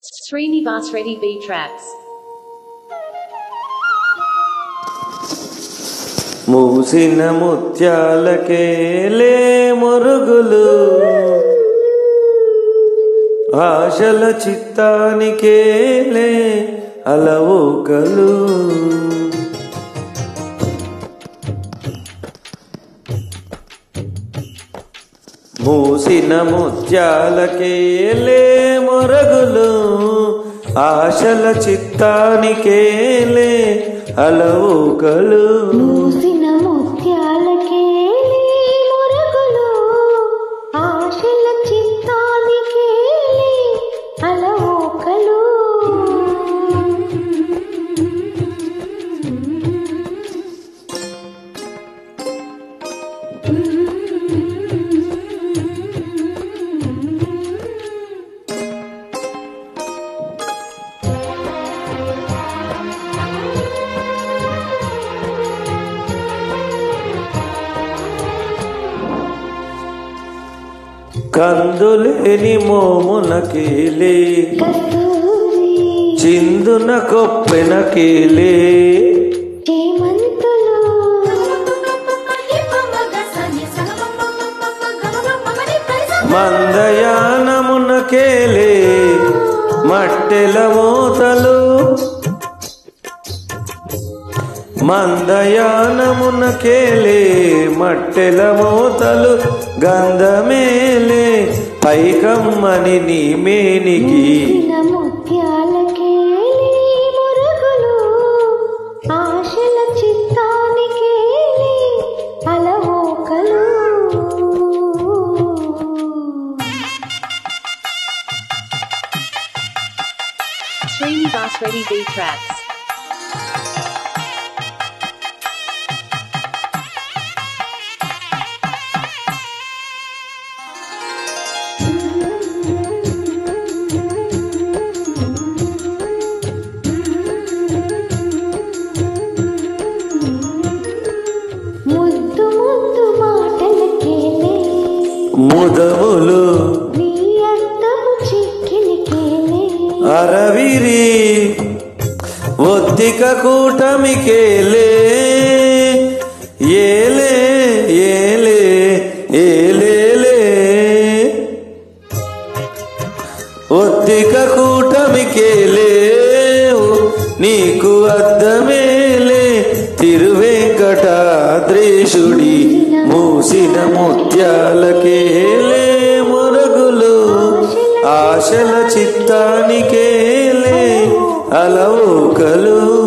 Srinivas Reddy B tracks. మూసిన ముత్యాలకేలే మొరుగులు ఆశల చిత్తానికేలే అలవోకలు మూసిన ముత్యాలకేలే మొరగులు ఆశల చిత్తానికేలే అలవోకలు మూసిన ముత్యాలకేలి మురుగులు ఆశల చిత్తానికేలి అలవోకలు కందులేని మోమునకేలే కస్తూరి చిందున కొప్పెనకేలే చేమంతులు మందయానమునకేలే మట్టెల మూతలు మందయానమునకేలే మట్టెల మూతలు గంధమేలే పైకమ్మని నీ మేనికి మూసిన ముత్యాలకేలి మురుగులు ఆశల చిత్తానికేలి అలవోకలు Srinivas Reddy B tracks. ముద్దు ముద్దు మాటలకేలే ముదములు నీ అద్దము చిక్కిలికేలే అరవిరి ఒత్తిక కూటమికేలే ఏలే ఏలే ఏలేలే ఒత్తిక కూటమికేలే నీకు అద్దమేలే తిరువెంకటాద్రీషుడి మూసిన ముత్యాలకేలే మొరగులు ఆశల చిత్తానికేలే అలవోకలు